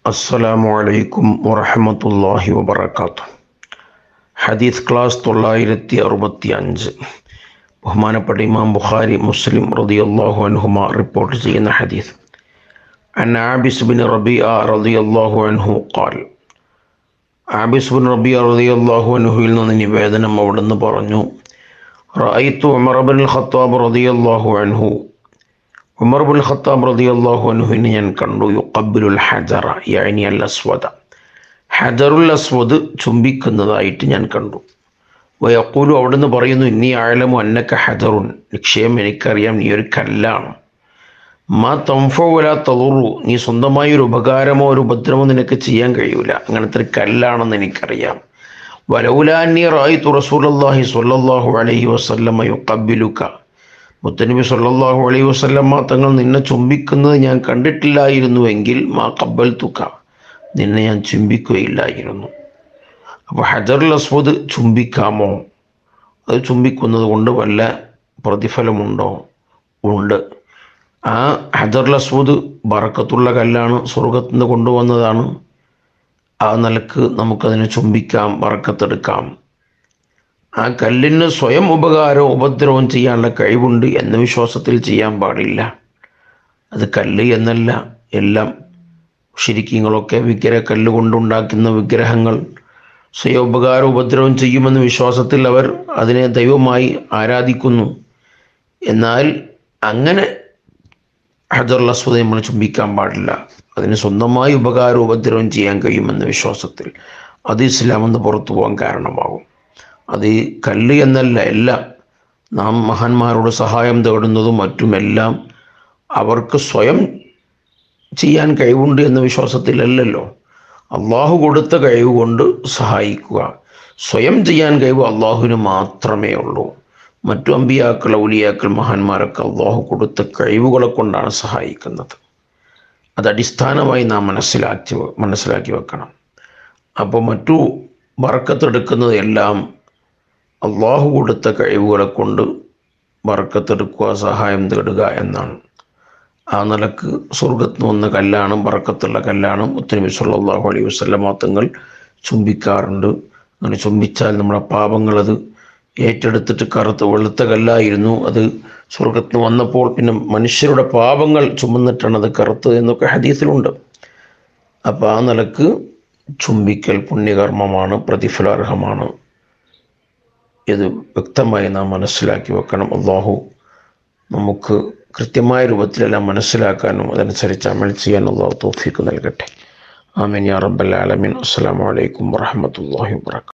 അസ്സലാമു അലൈക്കും വറഹമത്തല്ലാഹി വബർക്കാത്തു ഹദീസ് ക്ലാസ് തൊള്ളായിരത്തി അറുപത്തി അഞ്ച് ബഹുമാനപ്പെട്ട ഇമാം ബുഖാരി മുസ്ലിം റളിയല്ലാഹു അൻഹുമ റിപ്പോർട്ട് ചെയ്യുന്ന ഹദീസ് അൻ ആബിസ് ബിൻ റബിയ റളിയല്ലാഹു അൻഹു ഖാൽ ആബിസ് ബിൻ റബിയ റളിയല്ലാഹു അൻഹുവിൽ നിന്ന് നിവേദനം അവിടുന്ന് പറഞ്ഞു റഅയ്തു ഉമർ ബിൻ ഖത്താബ് റളിയല്ലാഹു അൻഹു ഉമർ ബുൽ ഖത്താബ് റളിയല്ലാഹു അൻഹുവിനെ ഞാൻ കണ്ടു യുഖബ്ബിലുൽ ഹജറ യഅനി അൽ അസ്വദ ഹജറുൽ അസ്വദ് ചുംബിക്കുന്നതായിട്ട് ഞാൻ കണ്ടു വയക്കൂലു അവിടുന്ന് പറയുന്നു ഇന്നി ആഴലമു അന്നക്ക ഹജറുൻ നിക്ഷയം എനിക്കറിയാം നീ ഒരു കല്ലാണ് മാ തംഫോ വല തളുറു നീ സ്വന്തമായി ഒരു ഉപകാരമോ ഒരു ഉപദ്രവമോ നിനക്ക് ചെയ്യാൻ കഴിയൂല അങ്ങനത്തെ ഒരു കല്ലാണെന്ന് എനിക്കറിയാം വലൗലാന്നി റായിത്തു റസൂലല്ലാഹി സ്വല്ലല്ലാഹു അലൈഹി വസല്ലമ യുഖബ്ബിലുക മുത്തനബി സല്ലല്ലാഹു അലൈഹി വസല്ലമ്മ തങ്ങൾ നിന്നെ ചുംബിക്കുന്നത് ഞാൻ കണ്ടിട്ടില്ലായിരുന്നുവെങ്കിൽ മാ കബ്ബൽ തുക നിന്നെ ഞാൻ ചുംബിക്കുകയില്ലായിരുന്നു അപ്പോൾ ഹജറുൽ അസ്വദ് ചുംബിക്കാമോ അത് ചുംബിക്കുന്നത് കൊണ്ട് വല്ല പ്രതിഫലമുണ്ടോ ഉണ്ട് ആ ഹജറുൽ അസ്വദ് ബറക്കത്തുള്ള കല്ലാണ് സ്വർഗത്തിൽ നിന്ന് കൊണ്ടുവന്നതാണ് ആ നിലക്ക് നമുക്കതിനെ ചുംബിക്കാം ബറക്കത്തെടുക്കാം ആ കല്ലിന് സ്വയം ഉപകാരവും ഉപദ്രവവും ചെയ്യാനുള്ള കഴിവുണ്ട് എന്ന വിശ്വാസത്തിൽ ചെയ്യാൻ പാടില്ല അത് കല്ല് എന്നല്ല എല്ലാം ശരിക്കങ്ങളൊക്കെ വിഗ്രഹ കല്ല് കൊണ്ടുണ്ടാക്കുന്ന വിഗ്രഹങ്ങൾ സ്വയം ഉപകാര ഉപദ്രവം ചെയ്യുമെന്ന വിശ്വാസത്തിൽ അവർ അതിനെ ദൈവമായി ആരാധിക്കുന്നു എന്നാൽ അങ്ങനെ ഹജറുൽ അസ്വദ് നമ്മൾ ചുംബിക്കാൻ പാടില്ല അതിന് സ്വന്തമായി ഉപകാര ഉപദ്രവം ചെയ്യാൻ കഴിയുമെന്ന വിശ്വാസത്തിൽ അത് ഇസ്ലാം എന്ന് പുറത്തു പോകാൻ കാരണമാകും അത് കല്ല് എന്നല്ല എല്ലാം നാം മഹാന്മാരോട് സഹായം തേടുന്നതും മറ്റുമെല്ലാം അവർക്ക് സ്വയം ചെയ്യാൻ കഴിവുണ്ട് എന്ന വിശ്വാസത്തിലല്ലല്ലോ അള്ളാഹു കൊടുത്ത കഴിവ് കൊണ്ട് സഹായിക്കുക സ്വയം ചെയ്യാൻ കഴിവ് അള്ളാഹുവിന് മാത്രമേ ഉള്ളൂ മറ്റു അമ്പിയാക്കൾ ഔലിയാക്കൾ മഹാന്മാരൊക്കെ അള്ളാഹു കൊടുത്ത കഴിവുകളെ കൊണ്ടാണ് സഹായിക്കുന്നത് അത് അടിസ്ഥാനമായി നാം മനസ്സിലാക്കി മനസ്സിലാക്കി വെക്കണം അപ്പോൾ മറ്റു വറക്കത്തെടുക്കുന്നത് എല്ലാം അള്ളാഹു കൊടുത്ത കഴിവുകളെ കൊണ്ട് വറക്കത്തെടുക്കുക സഹായം തേടുക എന്നാണ് ആ നിലക്ക് സ്വർഗത്ത് വന്ന കല്ലാണ് ബറക്കത്തുള്ള കല്ലാണ് മുത്തനബി സല്ലല്ലാഹു അലൈഹി വസല്ലമ തങ്ങൾ ചുംബിക്കാറുണ്ട് അങ്ങനെ ചുംബിച്ചാൽ നമ്മുടെ പാപങ്ങൾ അത് ഏറ്റെടുത്തിട്ട് കറുത്ത് വെളുത്ത കല്ലായിരുന്നു അത് സ്വർഗത്ത് വന്നപ്പോൾ പിന്നെ മനുഷ്യരുടെ പാപങ്ങൾ ചുമന്നിട്ടാണ് അത് കറുത്ത് എന്നൊക്കെ ഹദീസിലുണ്ട് അപ്പോൾ ആ നിലക്ക് ചുംബിക്കൽ പുണ്യകർമ്മമാണ് പ്രതിഫലാർഹമാണ് ഇത് വ്യക്തമായി നാം മനസ്സിലാക്കി വെക്കണം അള്ളാഹു നമുക്ക് കൃത്യമായ രൂപത്തിലെല്ലാം മനസ്സിലാക്കാനും അതനുസരിച്ച് അമൽ ചെയ്യാനും അള്ളാഹു തോഫിക്ക് നൽകട്ടെ ആമീൻ യാ റബ്ബൽ ആലമീൻ അസ്സലാമു അലൈക്കും വറഹ്മത്തുള്ളാഹി വബറകാതുഹു